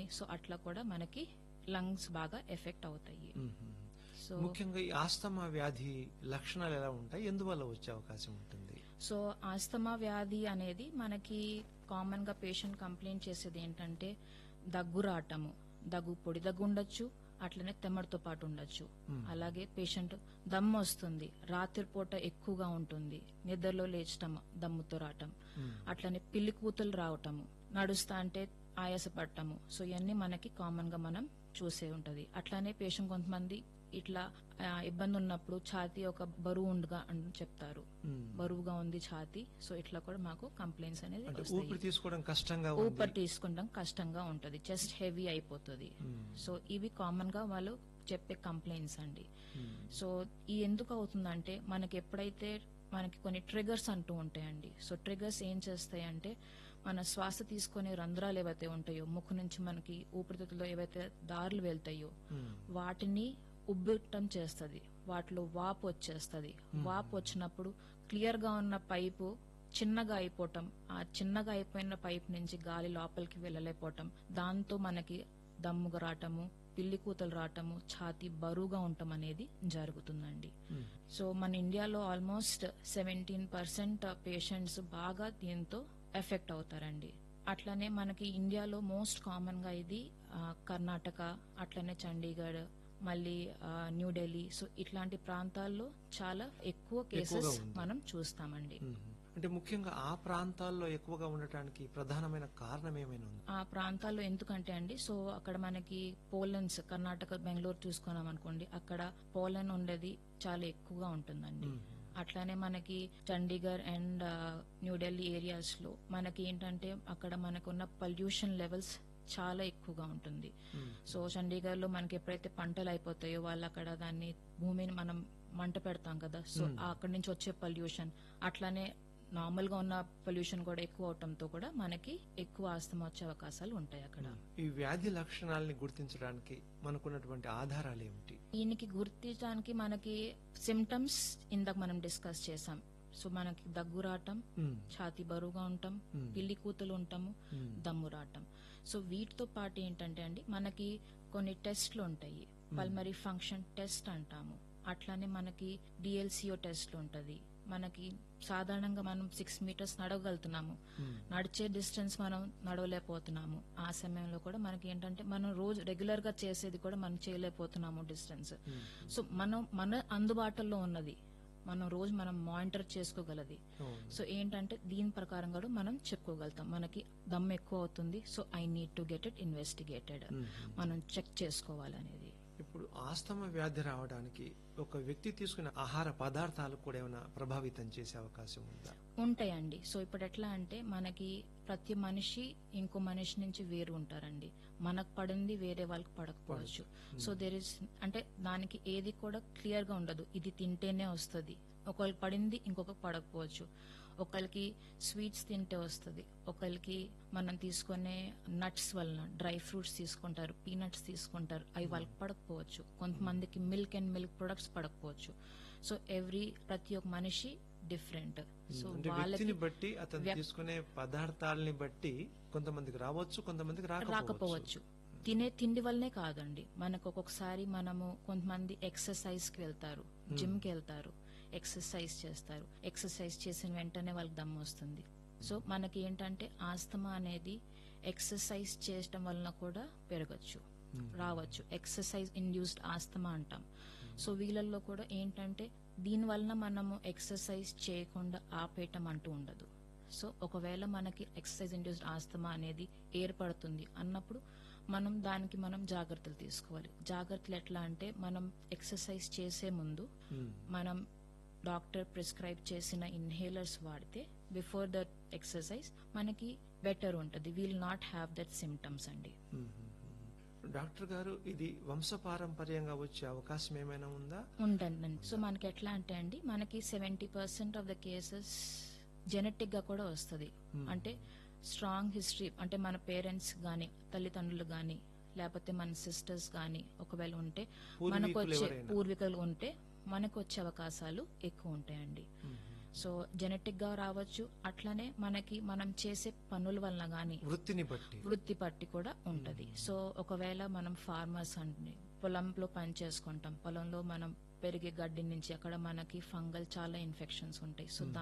So అట్లా కూడా మనకి లంగ్స్ బాగా ఎఫెక్ట్ అవుతాయి మ్మ్. సో ముఖ్యంగా ఈ ఆస్తమా వ్యాధి లక్షణాలు ఎలా ఉంటాయి ఎందువల్ల వచ్చే అవకాశం ఉంటుంది సో ఆస్తమా వ్యాధి అనేది మనకి కామన్ గా పేషెంట్ కంప్లైంట్ చేసేది ఏంటంటే దగ్గు రావటము దగ్గు పొడి దగ్గు ఉండొచ్చు అట్లనే తెమ్మడితో పాటు ఉండొచ్చు అలాగే పేషెంట్ దమ్ము వస్తుంది రాత్రిపూట ఎక్కువగా ఉంటుంది నిద్రలో లేచటం దమ్ముతో రావటం అట్లనే పిల్లి కూతులు రావటము నడుస్తా అంటే ఆయాసపడటము సో ఇవన్నీ మనకి కామన్ గా మనం చూసే ఉంటది అట్లానే పేషెంట్ కొంతమంది ఇట్లా ఆ, ఇబ్బంది ఉన్నప్పుడు ఛాతీ ఒక బరువు ఉండగా అని చెప్తారు మ్మ్. బరువుగా ఉంది ఛాతీ సో ఇట్లా కూడా మాకు కంప్లైంట్స్ అనేది అంటే వస్తాయి ఊపిరి తీసుకోవడం కష్టంగా ఉంది ఊపిరి తీసుకుంటాం కష్టంగా ఉంటది చెస్ట్ హెవీ అయిపోతుంది మ్మ్. సో ఇవి కామన్ గా వాళ్ళు చెప్పే కంప్లైంట్స్ అండి మ్మ్. సో ఈ ఎందుకు అవుతుందంటే మనకి ఎప్పుడైతే మనకి కొన్ని ట్రిగర్స్ అంటూ ఉంటాయండి సో ట్రిగర్స్ ఏం చేస్తాయంటే మన శ్వాస తీసుకునే రంధ్రాలు ఏవైతే ఉంటాయో ముక్కు నుంచి మనకి ఊపిరితిత్తులో ఏవైతే దారులు వెళ్తాయో మ్మ్. వాటిని ఉబ్బిట్టం చేస్తది వాటిలో వాపు వచ్చేస్తది వాపు వచ్చినప్పుడు క్లియర్ గా ఉన్న పైపు చిన్నగా అయిపోవటం ఆ చిన్నగా అయిపోయిన పైప్ నుంచి గాలి లోపలికి వెళ్ళలేకపోవటం దాంతో మనకి దమ్ముగా రావటము పిల్లి కూతలు రావటము ఛాతీ బరువుగా ఉండటం అనేది జరుగుతుందండి మ్మ్. సో మన ఇండియాలో ఆల్మోస్ట్ సెవెంటీన్ పర్సెంట్ పేషెంట్స్ బాగా దీంతో ఎఫెక్ట్ అవుతారండి అట్లనే మనకి ఇండియాలో మోస్ట్ కామన్ గా ఇది ఆ, కర్ణాటక అట్లనే చండీగఢ్ మళ్ళీ ఆ, న్యూఢిల్లీ సో ఇట్లాంటి ప్రాంతాల్లో చాలా ఎక్కువ కేసెస్ ఉంది. మనం చూస్తామండి మ్మ్. అంటే ముఖ్యంగా ఆ ప్రాంతాల్లో ఎక్కువగా ఉండటానికి ప్రధానమైన కారణం ఏమైనా ఉంది ఆ ప్రాంతాల్లో ఎందుకంటే అండి సో అక్కడ మనకి పోలన్స్ కర్ణాటక బెంగళూరు చూసుకున్నాం అనుకోండి అక్కడ పోలన్ ఉండేది చాలా ఎక్కువగా ఉంటుందండి మ్మ్. అట్లానే మనకి చండీగఢ్ అండ్ న్యూఢిల్లీ ఏరియాస్ లో మనకి ఏంటంటే అక్కడ మనకున్న పొల్యూషన్ లెవెల్స్ చాలా ఎక్కువగా ఉంటుంది మ్మ్. సో చండీగఢ్ లో మనకి ఎప్పుడైతే పంటలు అయిపోతాయో వాళ్ళు అక్కడ దాన్ని భూమిని మనం మంట పెడతాం కదా సో అక్కడి నుంచి వచ్చే పొల్యూషన్ అట్లానే నార్మల్ గా ఉన్న పొల్యూషన్ కూడా ఎక్కువ అవటంతో కూడా మనకి ఎక్కువ ఆస్తమా వచ్చే అవకాశాలు ఉంటాయి అక్కడ ఈ వ్యాధి లక్షణాలని గుర్తించడానికి మనకున్నటువంటి ఆధారాలు ఏమిటి దీనికి గుర్తించడానికి మనకి సిమ్టమ్స్ ఇందాక మనం డిస్కస్ చేసాం సో మనకి దగ్గు రావటం మ్మ్. ఛాతీ బరువుగా ఉంటాం Hmm. పిల్లి కూతులు ఉంటాము మ్మ్. దమ్ము రావటం సో వీటితో పాటు ఏంటంటే అండి మనకి కొన్ని టెస్ట్లు ఉంటాయి పల్మరీ ఫంక్షన్ టెస్ట్ అంటాము అట్లానే మనకి డిఎల్సిఓ టెస్ట్ ఉంటది మనకి సాధారణంగా మనం సిక్స్ మీటర్స్ నడవగలుగుతున్నాము మ్మ్. నడిచే డిస్టెన్స్ మనం నడవలేకపోతున్నాము ఆ సమయంలో కూడా మనకి ఏంటంటే మనం రోజు రెగ్యులర్ గా చేసేది కూడా మనం చేయలేకపోతున్నాము డిస్టెన్స్ మ్మ్. సో మనం మన అందుబాటులో ఉన్నది మనం రోజు మనం మానిటర్ చేసుకోగలది అవును. సో ఏంటంటే దీని ప్రకారం కూడా మనం చెప్పుకోగలుగుతాం మనకి దమ్ ఎక్కువ అవుతుంది so I need to get it investigated hmm. మనం చెక్ చేసుకోవాలనేది ఇప్పుడు ఆస్తమా వ్యాధి రావడానికి ఒక వ్యక్తి తీసుకునే ఆహార పదార్థాలు కూడా ఏమైనా ప్రభావితం చేసే అవకాశం ఉందా ఉంటాయండి సో ఇప్పుడు ఎట్లా అంటే మనకి ప్రతి మనిషి ఇంకో మనిషి నుంచి వేరు ఉంటారండి మనకు పడింది వేరే వాళ్ళకి పడకపోవచ్చు సో దేర్ ఇస్ అంటే దానికి ఏది కూడా క్లియర్ గా ఉండదు ఇది తింటేనే వస్తుంది ఒకరికి పడింది ఇంకొకరికి పడకపోవచ్చు ఒకరికి స్వీట్స్ తింటే వస్తుంది ఒకరికి మనం తీసుకునే నట్స్ వలన డ్రై ఫ్రూట్స్ తీసుకుంటారు పీనట్స్ తీసుకుంటారు అవి వాళ్ళకి పడకపోవచ్చు కొంతమందికి మిల్క్ అండ్ మిల్క్ ప్రొడక్ట్స్ పడకపోవచ్చు సో ఎవ్రీ ప్రతి ఒక్క మనిషి డిఫరెంట్ సో అంటే వాళ్ళకి వ్యక్తిని బట్టి అతను వ్యక్- తీసుకునే పదార్థాలని బట్టి కొంతమందికి రావచ్చు కొంతమందికి రాకపోవచ్చు రాకపోవచ్చు తినే తిండి వల్లనే కాదండి మనకు ఒక్కొక్కసారి మనము కొంతమంది ఎక్సర్సైజ్ కి వెళ్తారు జిమ్ కి వెళ్తారు ఎక్సర్సైజ్ చేస్తారు ఎక్సర్సైజ్ చేసిన వెంటనే వాళ్ళకి దమ్ము వస్తుంది సో మనకి ఏంటంటే ఆస్తమా అనేది ఎక్సర్సైజ్ చేయటం వలన కూడా పెరగచ్చు రావచ్చు ఎక్సర్సైజ్ ఇండ్యూస్డ్ ఆస్తమా అంటాం సో వీళ్ళల్లో కూడా ఏంటంటే దీని వలన మనము ఎక్సర్సైజ్ చేయకుండా ఆపేయటం అంటూ ఉండదు సో ఒకవేళ మనకి ఎక్సర్సైజ్ ఇండ్యూస్డ్ ఆస్తమా అనేది ఏర్పడుతుంది అన్నప్పుడు మనం దానికి మనం జాగ్రత్తలు తీసుకోవాలి జాగ్రత్తలు ఎట్లా అంటే మనం ఎక్సర్సైజ్ చేసే ముందు మ్మ్. మనం డాక్టర్ ప్రిస్క్రైబ్ చేసిన ఇన్హేలర్స్ వాడితే బిఫోర్ దట్ ఎక్సర్సైజ్ మనకి బెటర్ ఉంటుంది will not have that symptoms అండి మ్మ్. డాక్టర్ గారు ఇది వంశపారంపర్యంగా వచ్చే అవకాశం ఏమైనా ఉందా ఉంటుందండి సో మనకి ఎట్లా అంటే అండి మనకి seventy percent of the cases genetic గా కూడా వస్తుంది అంటే స్ట్రాంగ్ హిస్టరీ అంటే మన పేరెంట్స్ గాని తల్లిదండ్రులు గాని లేకపోతే మన సిస్టర్స్ గాని ఒకవేళ ఉంటే మనకు పూర్వీకులు వచ్చే ఎవరైనా? పూర్వీకులు ఉంటే మనకు వచ్చే అవకాశాలు ఎక్కువ ఉంటాయండి మ్మ్. సో జెనెటిక్ గా రావచ్చు అట్లనే మనకి మనం చేసే పనుల వలన గానీ వృత్తిని బట్టి వృత్తి పట్టి కూడా ఉంటది సో ఒకవేళ మనం ఫార్మర్స్ అంటే పొలంలో పని చేసుకుంటాం పొలంలో మనం పెరిగే గడ్డి నుంచి అక్కడ మనకి ఫంగల్ చాలా ఇన్ఫెక్షన్స్ ఉంటాయి సో